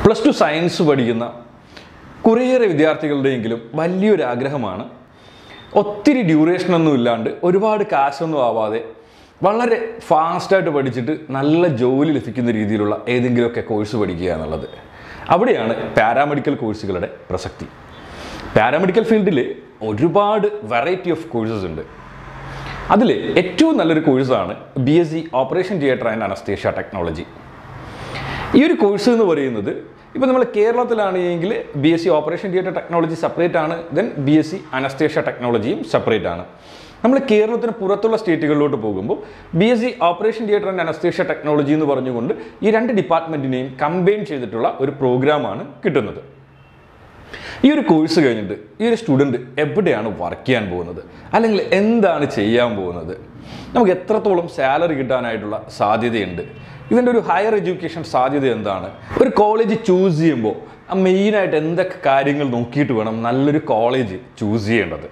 plus two science പഠിക്കുന്ന കുറേയേറെ വിദ്യാർത്ഥികളുടെയെങ്കിലും വലിയൊരു ആഗ്രഹമാണ് ഒത്തിരി ഡ്യൂറേഷനൊന്നും ഇല്ലാണ്ട് ഒരുപാട് കാശൊന്നും ആവാതെ വളരെ ഫാസ്റ്റായിട്ട് പഠിച്ചിട്ട് നല്ല ജോലി ലഭിക്കുന്ന രീതിയിലുള്ള ഏതെങ്കിലുമൊക്കെ കോഴ്സ് പഠിക്കുക എന്നുള്ളത് അവിടെയാണ് പാരാമെഡിക്കൽ കോഴ്സുകളുടെ പ്രസക്തി പാരാമെഡിക്കൽ ഫീൽഡിൽ ഒരുപാട് വെറൈറ്റി ഓഫ് കോഴ്സസ് ഉണ്ട് അതിൽ ഏറ്റവും നല്ലൊരു കോഴ്സാണ് B S C operation theatre and anaesthesia technology ഈ ഒരു കോഴ്സ് എന്ന് പറയുന്നത് ഇപ്പോൾ നമ്മൾ കേരളത്തിലാണെങ്കിൽ B S C operation theatre technology separate ആണ് then B S C anaesthesia ടെക്നോളജിയും സെപ്പറേറ്റ് ആണ് നമ്മൾ കേരളത്തിന് പുറത്തുള്ള സ്റ്റേറ്റുകളിലോട്ട് പോകുമ്പോൾ B S C operation theatre and anaesthesia technology എന്ന് പറഞ്ഞുകൊണ്ട് ഈ രണ്ട് ഡിപ്പാർട്ട്മെൻറ്റിനെയും കമ്പൈൻ ചെയ്തിട്ടുള്ള ഒരു പ്രോഗ്രാമാണ് കിട്ടുന്നത് ഈ ഒരു കോഴ്സ് കഴിഞ്ഞിട്ട് ഈ ഒരു സ്റ്റുഡൻറ്റ് എവിടെയാണ് വർക്ക് ചെയ്യാൻ പോകുന്നത് അല്ലെങ്കിൽ എന്താണ് ചെയ്യാൻ പോകുന്നത് നമുക്ക് എത്രത്തോളം സാലറി കിട്ടാനായിട്ടുള്ള സാധ്യതയുണ്ട് ഇതിൻ്റെ ഒരു ഹയർ എഡ്യൂക്കേഷൻ സാധ്യത എന്താണ് ഒരു കോളേജ് ചൂസ് ചെയ്യുമ്പോൾ മെയിനായിട്ട് എന്തൊക്കെ കാര്യങ്ങൾ നോക്കിയിട്ട് വേണം നല്ലൊരു കോളേജ് ചൂസ് ചെയ്യേണ്ടത്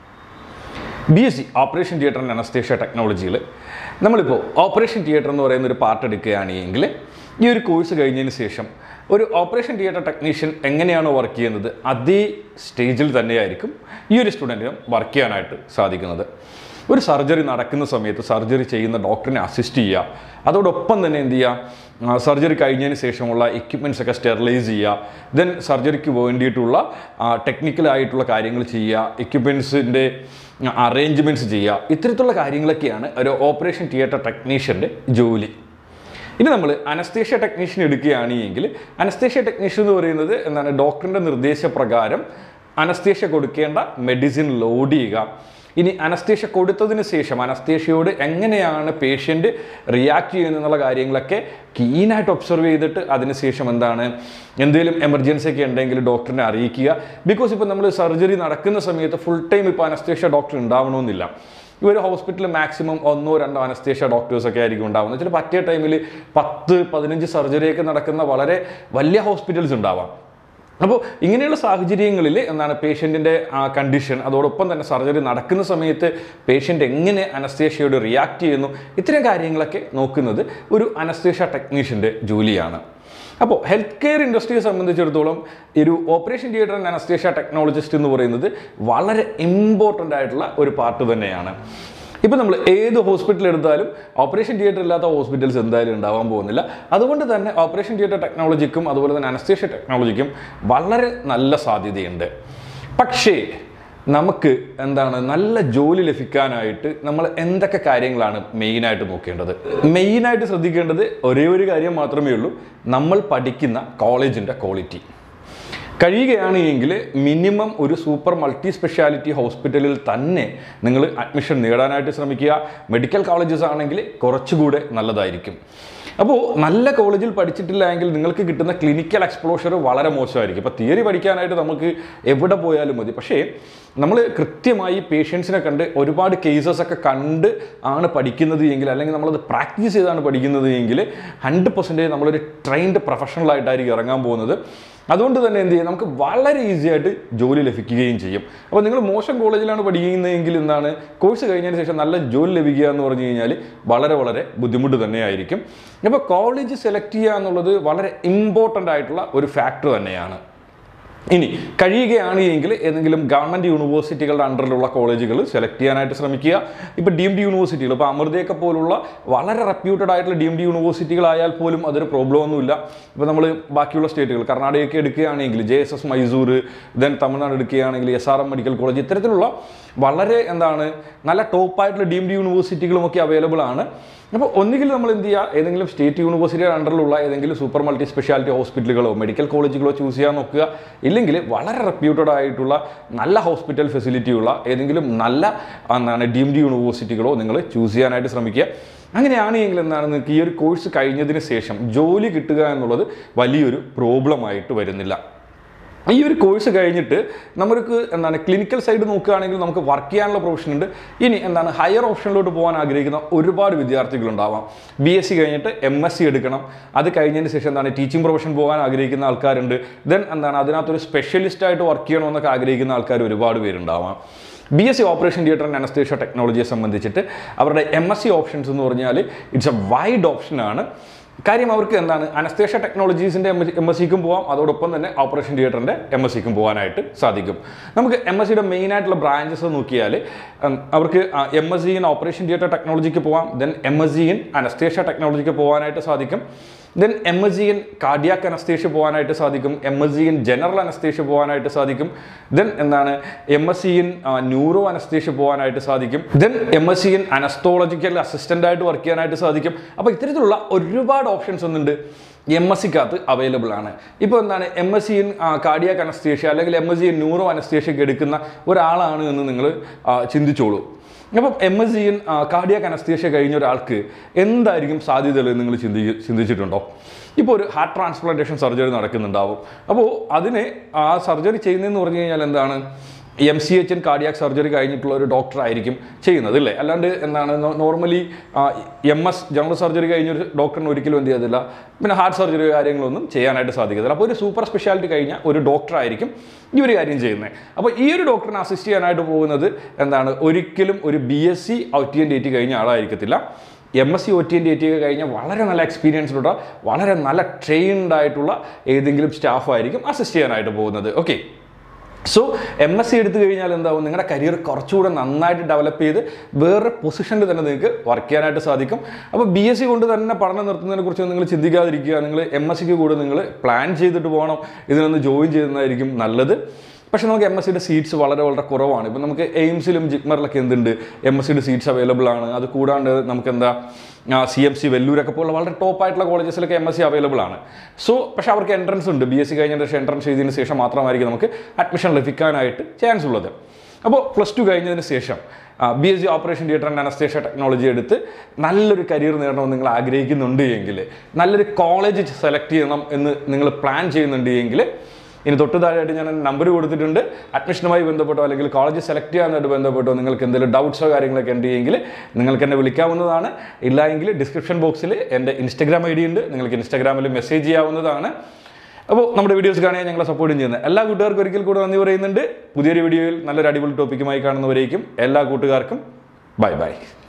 B S C operation theatre and anaesthesia ടെക്നോളജിയിൽ നമ്മളിപ്പോൾ ഓപ്പറേഷൻ തിയേറ്റർ എന്ന് പറയുന്ന ഒരു പാർട്ട് എടുക്കുകയാണെങ്കിൽ ഈ ഒരു കോഴ്സ് കഴിഞ്ഞതിന് ശേഷം ഒരു ഓപ്പറേഷൻ തിയേറ്റർ ടെക്നീഷ്യൻ എങ്ങനെയാണോ വർക്ക് ചെയ്യുന്നത് അതേ സ്റ്റേജിൽ തന്നെയായിരിക്കും ഈ ഒരു സ്റ്റുഡൻറ്റിനും വർക്ക് ചെയ്യാനായിട്ട് സാധിക്കുന്നത് ഒരു സർജറി നടക്കുന്ന സമയത്ത് സർജറി ചെയ്യുന്ന ഡോക്ടറിനെ അസിസ്റ്റ് ചെയ്യുക അതോടൊപ്പം തന്നെ എന്ത് ചെയ്യുക സർജറി കഴിഞ്ഞതിന് ശേഷമുള്ള എക്യുപ്മെൻറ്റ്സ് ഒക്കെ സ്റ്റെറിലൈസ് ചെയ്യുക ദെൻ സർജറിക്ക് വേണ്ടിയിട്ടുള്ള ടെക്നിക്കലായിട്ടുള്ള കാര്യങ്ങൾ ചെയ്യുക എക്യുപ്മെൻറ്റ്സിൻ്റെ അറേഞ്ച്മെൻറ്റ്സ് ചെയ്യുക ഇത്തരത്തിലുള്ള കാര്യങ്ങളൊക്കെയാണ് ഒരു ഓപ്പറേഷൻ തിയേറ്റർ ടെക്നീഷ്യൻ്റെ ജോലി ഇനി നമ്മൾ അനസ്തേഷ്യ ടെക്നീഷ്യൻ എടുക്കുകയാണെങ്കിൽ അനസ്തേഷ്യ ടെക്നീഷ്യൻ എന്ന് പറയുന്നത് എന്താണ് ഡോക്ടറിൻ്റെ നിർദ്ദേശപ്രകാരം അനസ്തേഷ്യ കൊടുക്കേണ്ട മെഡിസിൻ ലോഡ് ചെയ്യുക ഇനി അനസ്തേഷ്യ കൊടുത്തതിന് ശേഷം അനസ്തേഷ്യയോട് എങ്ങനെയാണ് പേഷ്യൻ്റ് റിയാക്ട് ചെയ്യുന്നത് എന്നുള്ള കാര്യങ്ങളൊക്കെ കീനായിട്ട് ഒബ്സർവ് ചെയ്തിട്ട് അതിനുശേഷം എന്താണ് എന്തെങ്കിലും എമർജൻസി ഒക്കെ ഉണ്ടെങ്കിൽ ഡോക്ടറിനെ അറിയിക്കുക ബിക്കോസ് ഇപ്പോൾ നമ്മൾ സർജറി നടക്കുന്ന സമയത്ത് ഫുൾ ടൈം ഇപ്പോൾ അനസ്തേഷ്യ ഡോക്ടർ ഉണ്ടാവണമെന്നില്ല ഈ ഒരു ഹോസ്പിറ്റലിൽ മാക്സിമം ഒന്നോ രണ്ടോ അനസ്തേഷ്യ ഡോക്ടേഴ്സ് ഒക്കെ ആയിരിക്കും ഉണ്ടാവുന്നത് ചില പറ്റിയ ടൈമിൽ പത്ത് പതിനഞ്ച് സർജറിയൊക്കെ നടക്കുന്ന വളരെ വലിയ ഹോസ്പിറ്റൽസ് ഉണ്ടാവാം അപ്പോൾ ഇങ്ങനെയുള്ള സാഹചര്യങ്ങളിൽ എന്താണ് പേഷ്യൻറ്റിൻ്റെ കണ്ടീഷൻ അതോടൊപ്പം തന്നെ സർജറി നടക്കുന്ന സമയത്ത് പേഷ്യൻ്റ് എങ്ങനെ അനസ്തേഷ്യയോട് റിയാക്ട് ചെയ്യുന്നു ഇത്തരം കാര്യങ്ങളൊക്കെ നോക്കുന്നത് ഒരു അനസ്തേഷ്യ ടെക്നീഷ്യൻ്റെ ജോലിയാണ് അപ്പോൾ ഹെൽത്ത് കെയർ ഇൻഡസ്ട്രിയെ സംബന്ധിച്ചിടത്തോളം ഈ ഒരു operation theatre and anaesthesia technologist എന്ന് പറയുന്നത് വളരെ ഇമ്പോർട്ടൻ്റ് ആയിട്ടുള്ള ഒരു പാർട്ട് തന്നെയാണ് ഇപ്പം നമ്മൾ ഏത് ഹോസ്പിറ്റൽ എടുത്താലും ഓപ്പറേഷൻ തിയേറ്റർ ഇല്ലാത്ത ഹോസ്പിറ്റൽസ് എന്തായാലും ഉണ്ടാവാൻ പോകുന്നില്ല അതുകൊണ്ട് തന്നെ ഓപ്പറേഷൻ തിയേറ്റർ ടെക്നോളജിക്കും അതുപോലെ തന്നെ അനസ്തേഷ്യ ടെക്നോളജിക്കും വളരെ നല്ല സാധ്യതയുണ്ട് പക്ഷേ നമുക്ക് എന്താണ് നല്ല ജോലി ലഭിക്കാനായിട്ട് നമ്മൾ എന്തൊക്കെ കാര്യങ്ങളാണ് മെയിനായിട്ട് നോക്കേണ്ടത് മെയിനായിട്ട് ശ്രദ്ധിക്കേണ്ടത് ഒരേ ഒരു കാര്യം മാത്രമേ ഉള്ളൂ നമ്മൾ പഠിക്കുന്ന കോളേജിൻ്റെ ക്വാളിറ്റി കഴിയുകയാണ് എങ്കിൽ മിനിമം ഒരു സൂപ്പർ മൾട്ടി സ്പെഷ്യാലിറ്റി ഹോസ്പിറ്റലിൽ തന്നെ നിങ്ങൾ അഡ്മിഷൻ നേടാനായിട്ട് ശ്രമിക്കുക മെഡിക്കൽ കോളേജസ് ആണെങ്കിൽ കുറച്ചുകൂടെ നല്ലതായിരിക്കും അപ്പോൾ നല്ല കോളേജിൽ പഠിച്ചിട്ടില്ല എങ്കിൽ നിങ്ങൾക്ക് കിട്ടുന്ന ക്ലിനിക്കൽ എക്സ്പ്ലോഷർ വളരെ മോശമായിരിക്കും ഇപ്പോൾ തിയറി പഠിക്കാനായിട്ട് നമുക്ക് എവിടെ പോയാലും മതി പക്ഷേ നമ്മൾ കൃത്യമായി പേഷ്യൻസിനെ കണ്ട് ഒരുപാട് കേസസ് ഒക്കെ കണ്ട് ആണ് പഠിക്കുന്നത് എങ്കിൽ അല്ലെങ്കിൽ നമ്മളത് പ്രാക്ടീസ് ചെയ്താണ് പഠിക്കുന്നത് എങ്കിൽ ഹൺഡ്രഡ് പെർസെൻറ്റേജ് നമ്മളൊരു ട്രെയിൻഡ് പ്രൊഫഷണൽ ആയിട്ടായിരിക്കും ഇറങ്ങാൻ പോകുന്നത് അതുകൊണ്ട് തന്നെ എന്ത് ചെയ്യും നമുക്ക് വളരെ ഈസി ആയിട്ട് ജോലി ലഭിക്കുകയും ചെയ്യും അപ്പോൾ നിങ്ങൾ മോശം കോളേജിലാണ് പഠിക്കുന്നതെങ്കിൽ എന്താണ് കോഴ്സ് കഴിഞ്ഞതിന് ശേഷം നല്ല ജോലി ലഭിക്കുക എന്ന് പറഞ്ഞു കഴിഞ്ഞാൽ വളരെ വളരെ ബുദ്ധിമുട്ട് തന്നെയായിരിക്കും അപ്പോൾ കോളേജ് സെലക്ട് ചെയ്യുക എന്നുള്ളത് വളരെ ഇമ്പോർട്ടൻ്റ് ആയിട്ടുള്ള ഒരു ഫാക്ടർ തന്നെയാണ് ഇനി കഴിയുകയാണ് എങ്കിൽ ഏതെങ്കിലും ഗവൺമെൻറ് യൂണിവേഴ്സിറ്റികളുടെ അണ്ടറിലുള്ള കോളേജുകൾ സെലക്ട് ചെയ്യാനായിട്ട് ശ്രമിക്കുക ഇപ്പോൾ ഡീം ഡി യൂണിവേഴ്സിറ്റികൾ ഇപ്പോൾ അമൃതയൊക്കെ പോലുള്ള വളരെ റെപ്യൂട്ടഡ് ആയിട്ടുള്ള ഡീം ഡി യൂണിവേഴ്സിറ്റികളായാൽ പോലും അതൊരു പ്രോബ്ലം ഒന്നുമില്ല ഇപ്പോൾ നമ്മൾ ബാക്കിയുള്ള സ്റ്റേറ്റുകൾ കർണാടകയൊക്കെ എടുക്കുകയാണെങ്കിൽ J S S Mysore then Tamil Nadu എടുക്കുകയാണെങ്കിൽ S R M medical college ഇത്തരത്തിലുള്ള വളരെ എന്താണ് നല്ല ടോപ്പായിട്ടുള്ള ഡീം ഡി യൂണിവേഴ്സിറ്റികളുമൊക്കെ അവൈലബിൾ ആണ് അപ്പോൾ ഒന്നുകിൽ നമ്മൾ എന്ത് ചെയ്യുക ഏതെങ്കിലും സ്റ്റേറ്റ് യൂണിവേഴ്സിറ്റിയുടെ അണ്ടറിലുള്ള ഏതെങ്കിലും സൂപ്പർ മൾട്ടി സ്പെഷ്യാലിറ്റി ഹോസ്പിറ്റലുകളോ മെഡിക്കൽ കോളേജുകളോ ചൂസ് ചെയ്യാൻ നോക്കുക ഇല്ലെങ്കിൽ വളരെ റെപ്യൂട്ടഡ് ആയിട്ടുള്ള നല്ല ഹോസ്പിറ്റൽ ഫെസിലിറ്റി ഉള്ള ഏതെങ്കിലും നല്ല എന്താണ് ഡീംഡ് യൂണിവേഴ്സിറ്റികളോ നിങ്ങൾ ചൂസ് ചെയ്യാനായിട്ട് ശ്രമിക്കുക അങ്ങനെയാണ് എങ്കിൽ എന്താണ് നിങ്ങൾക്ക് ഈ ഒരു കോഴ്സ് കഴിഞ്ഞതിന് ശേഷം ജോലി കിട്ടുക എന്നുള്ളത് വലിയൊരു പ്രോബ്ലമായിട്ട് വരുന്നില്ല ഈ ഒരു കോഴ്സ് കഴിഞ്ഞിട്ട് നമ്മൾക്ക് എന്താണ് ക്ലിനിക്കൽ സൈഡ് നോക്കുകയാണെങ്കിൽ നമുക്ക് വർക്ക് ചെയ്യാനുള്ള പ്രൊഫഷൻ ഉണ്ട് ഇനി എന്താണ് ഹയർ ഓപ്ഷനിലോട്ട് പോകാൻ ആഗ്രഹിക്കുന്ന ഒരുപാട് വിദ്യാർത്ഥികളുണ്ടാവാം ബി എസ് സി കഴിഞ്ഞിട്ട് എം എസ് സി എടുക്കണം അത് കഴിഞ്ഞതിന് ശേഷം എന്താണ് ടീച്ചിങ് പ്രൊഫഷൻ പോകാൻ ആഗ്രഹിക്കുന്ന ആൾക്കാരുണ്ട് ദെൻ എന്താണ് അതിനകത്തൊരു സ്പെഷ്യലിസ്റ്റ് ആയിട്ട് വർക്ക് ചെയ്യണമെന്നൊക്കെ ആഗ്രഹിക്കുന്ന ആൾക്കാർ ഒരുപാട് പേരുണ്ടാവാം B S C operation theatre and anaesthesia ടെക്നോളജിയെ സംബന്ധിച്ചിട്ട് അവരുടെ എം എസ് സി ഓപ്ഷൻസ് എന്ന് പറഞ്ഞാൽ ഇറ്റ്സ് എ വൈഡ് ഓപ്ഷനാണ് കാര്യം അവർക്ക് എന്താണ് അനസ്തേഷ്യ ടെക്നോളജീസിൻ്റെ എം എസ് സിക്കും പോവാം അതോടൊപ്പം തന്നെ ഓപ്പറേഷൻ തിയേറ്ററിൻ്റെ എം എസ് സിക്കും പോകാനായിട്ട് സാധിക്കും നമുക്ക് എം എസ് സിയുടെ മെയിൻ ആയിട്ടുള്ള ബ്രാഞ്ചസ് നോക്കിയാൽ ഉം, അവർക്ക് M S C in operation theatre ടെക്നോളജിക്ക് പോവാം then M S C in anaesthesia ടെക്നോളജിക്ക് പോകാനായിട്ട് സാധിക്കും then M S C in cardiac anaesthesia പോകാനായിട്ട് സാധിക്കും M S C in general anaesthesia പോകാനായിട്ട് സാധിക്കും ദെൻ എന്താണ് M S C in neuro anaesthesia പോകാനായിട്ട് സാധിക്കും then M S C in anaesthesiological assistant ആയിട്ട് വർക്ക് ചെയ്യാനായിട്ട് സാധിക്കും അപ്പോൾ ഇത്തരത്തിലുള്ള ഒരുപാട് ഓപ്ഷൻസ് ഒന്നുണ്ട് എം എസ് സിക്കകത്ത് അവൈലബിൾ ആണ് ഇപ്പോൾ എന്താണ് M S C in cardiac anaesthesia അല്ലെങ്കിൽ M S C in neuro അനസ്തേഷ്യക്ക് എടുക്കുന്ന ഒരാളാണ് എന്ന് നിങ്ങൾ ചിന്തിച്ചോളൂ അപ്പം M S C in cardiac anaesthesia കഴിഞ്ഞ ഒരാൾക്ക് എന്തായിരിക്കും സാധ്യതകൾ നിങ്ങൾ ചിന്തി ചിന്തിച്ചിട്ടുണ്ടോ ഇപ്പോൾ ഒരു ഹാർട്ട് ട്രാൻസ്പ്ലാന്റേഷൻ സർജറി നടക്കുന്നുണ്ടാവും അപ്പോൾ അതിന് ആ സർജറി ചെയ്യുന്നതെന്ന് പറഞ്ഞു കഴിഞ്ഞാൽ എന്താണ് M C H in cardiac surgery കഴിഞ്ഞിട്ടുള്ള ഒരു ഡോക്ടർ ആയിരിക്കും ചെയ്യുന്നത് അല്ലേ അല്ലാണ്ട് എന്താണ് normally M S general surgery കഴിഞ്ഞൊരു ഡോക്ടറിന് ഒരിക്കലും എന്ത് ചെയ്യത്തില്ല പിന്നെ ഹാർട്ട് സർജറി കാര്യങ്ങളൊന്നും ചെയ്യാനായിട്ട് സാധിക്കത്തില്ല അപ്പോൾ ഒരു സൂപ്പർ സ്പെഷ്യാലിറ്റി കഴിഞ്ഞ ഒരു ഡോക്ടർ ആയിരിക്കും ഈ ഒരു കാര്യം ചെയ്യുന്നത് അപ്പോൾ ഈ ഒരു ഡോക്ടറിനെ അസിസ്റ്റ് ചെയ്യാനായിട്ട് പോകുന്നത് എന്താണ് ഒരിക്കലും ഒരു B S C O T N D T കഴിഞ്ഞ ആളായിരിക്കത്തില്ല M S C O T N D T ഒക്കെ കഴിഞ്ഞ വളരെ നല്ല എക്സ്പീരിയൻസിലുള്ള വളരെ നല്ല ട്രെയിൻഡ് ആയിട്ടുള്ള ഏതെങ്കിലും സ്റ്റാഫ് ആയിരിക്കും അസിസ്റ്റ് ചെയ്യാനായിട്ട് പോകുന്നത് okay so M S C എടുത്തു കഴിഞ്ഞാൽ എന്താവും നിങ്ങളുടെ കരിയർ കുറച്ചുകൂടെ നന്നായിട്ട് ഡെവലപ്പ് ചെയ്ത് വേറെ പൊസിഷനിൽ തന്നെ നിങ്ങൾക്ക് വർക്ക് ചെയ്യാനായിട്ട് സാധിക്കും അപ്പോൾ ബി എസ് സി കൊണ്ട് തന്നെ പഠനം നിർത്തുന്നതിനെ കുറിച്ച് നിങ്ങൾ ചിന്തിക്കാതിരിക്കുക നിങ്ങൾ എം എസ് സിക്ക് കൂടെ നിങ്ങൾ പ്ലാൻ ചെയ്തിട്ട് പോകണം ഇതിനൊന്ന് ജോയിൻ ചെയ്യുന്നതായിരിക്കും നല്ലത് പക്ഷേ നമുക്ക് എം എസ് സിയുടെ സീറ്റ്സ് വളരെ വളരെ കുറവാണ് ഇപ്പം നമുക്ക് എയിംസിലും ജിഗ്മറിലൊക്കെ എന്തുണ്ട് എം എസ് സിയുടെ സീറ്റ്സ് അവൈലബിൾ ആണ് അത് കൂടാണ്ട് നമുക്ക് എന്താ സി എം സി വെല്ലൂരൊക്കെ പോലുള്ള വളരെ ടോപ്പ് ആയിട്ടുള്ള കോളേജസിലൊക്കെ എം എസ് സി അവൈലബിൾ ആണ് സോ പക്ഷേ അവർക്ക് എൻട്രൻസ് ഉണ്ട് ബി എസ് സി കഴിഞ്ഞതിന് ശേഷം എൻട്രൻസ് ചെയ്തതിന് ശേഷം മാത്രമായിരിക്കും നമുക്ക് അഡ്മിഷൻ ലഭിക്കാനായിട്ട് ചാൻസ് ഉള്ളത് അപ്പോൾ പ്ലസ് ടു കഴിഞ്ഞതിന് ശേഷം B S C operation theatre and anaesthesia technology എടുത്ത് നല്ലൊരു കരിയർ നേടണമെന്ന് നിങ്ങൾ ആഗ്രഹിക്കുന്നുണ്ട് എങ്കിൽ നല്ലൊരു കോളേജ് സെലക്ട് ചെയ്യണം എന്ന് നിങ്ങൾ പ്ലാൻ ചെയ്യുന്നുണ്ട് എങ്കിൽ ഇനി തൊട്ട് താഴെയായിട്ട് ഞാൻ നമ്പർ കൊടുത്തിട്ടുണ്ട് അഡ്മിഷനുമായി ബന്ധപ്പെട്ടോ അല്ലെങ്കിൽ കോളേജ് സെലക്ട് ചെയ്യാനായിട്ട് ബന്ധപ്പെട്ടോ നിങ്ങൾക്ക് എന്തെങ്കിലും ഡൗട്ട്സോ കാര്യങ്ങളൊക്കെ ഉണ്ടെങ്കിൽ നിങ്ങൾക്ക് എന്നെ വിളിക്കാവുന്നതാണ് ഇല്ല എങ്കിൽ ഡിസ്ക്രിപ്ഷൻ ബോക്സിൽ എൻ്റെ ഇൻസ്റ്റാഗ്രാം ഐ ഡി ഉണ്ട് നിങ്ങൾക്ക് ഇൻസ്റ്റാഗ്രാമിൽ മെസ്സേജ് ചെയ്യാവുന്നതാണ് അപ്പോൾ നമ്മുടെ വീഡിയോസ് കാണാൻ ഞങ്ങളെ സപ്പോർട്ടും ചെയ്യുന്നത് എല്ലാ കൂട്ടുകാർക്കും ഒരിക്കൽ കൂടെ നന്ദി പറയുന്നുണ്ട് പുതിയൊരു വീഡിയോയിൽ നല്ലൊരു അടിപൊളി ടോപ്പിക്കുമായി കാണുന്നവരേക്കും എല്ലാ കൂട്ടുകാർക്കും ബൈ ബൈ